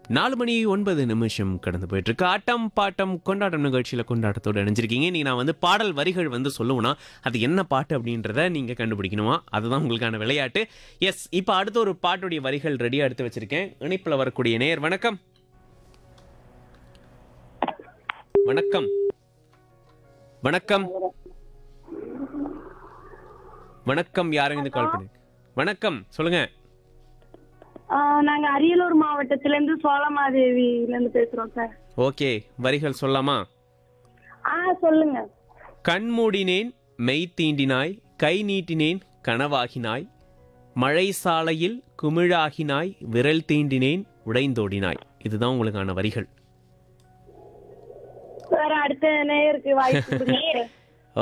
நாலு மணி ஒன்பது நிமிஷம் கடந்து போயிட்டு இருக்கு ஆட்டம் பாட்டம் கொண்டாட்டம் நிகழ்ச்சியில கொண்டாட்டத்தோட இணைஞ்சிருக்கீங்க நீ நான் வந்து பாடல் வரிகள் வந்து சொல்லுவேனா அது என்ன பாட்டு அப்படின்றத நீங்க கண்டுபிடிக்கணுமா அதுதான் உங்களுக்கான விளையாட்டு எஸ் இப்போ அடுத்த ஒரு பாட்டுடைய வரிகள் ரெடியா எடுத்து வச்சிருக்கேன் இணைப்புல வரக்கூடிய நேர் வணக்கம் வணக்கம் வணக்கம் வணக்கம் யாருங்க கால் பண்ணி வணக்கம் சொல்லுங்க ஆ, நாங்க அரியலூர் மாவட்டத்துல இருந்து சோழமாதேவில இருந்து பேசுறோம் சார் ஓகே வரிகள் சொல்லாமா ஆ சொல்லுங்க கண் மூடினேன் மெய் தீண்டினாய் கை நீட்டினேன் கனவாகினாய் மழை சாலையில் குமிழாகினாய் விரல் தீண்டினேன் உடைந்தோடினாய் இதுதான் உங்களுக்கான வரிகள் சார் அடுத்த நேயருக்கு வாய்ப்பு கொடுங்க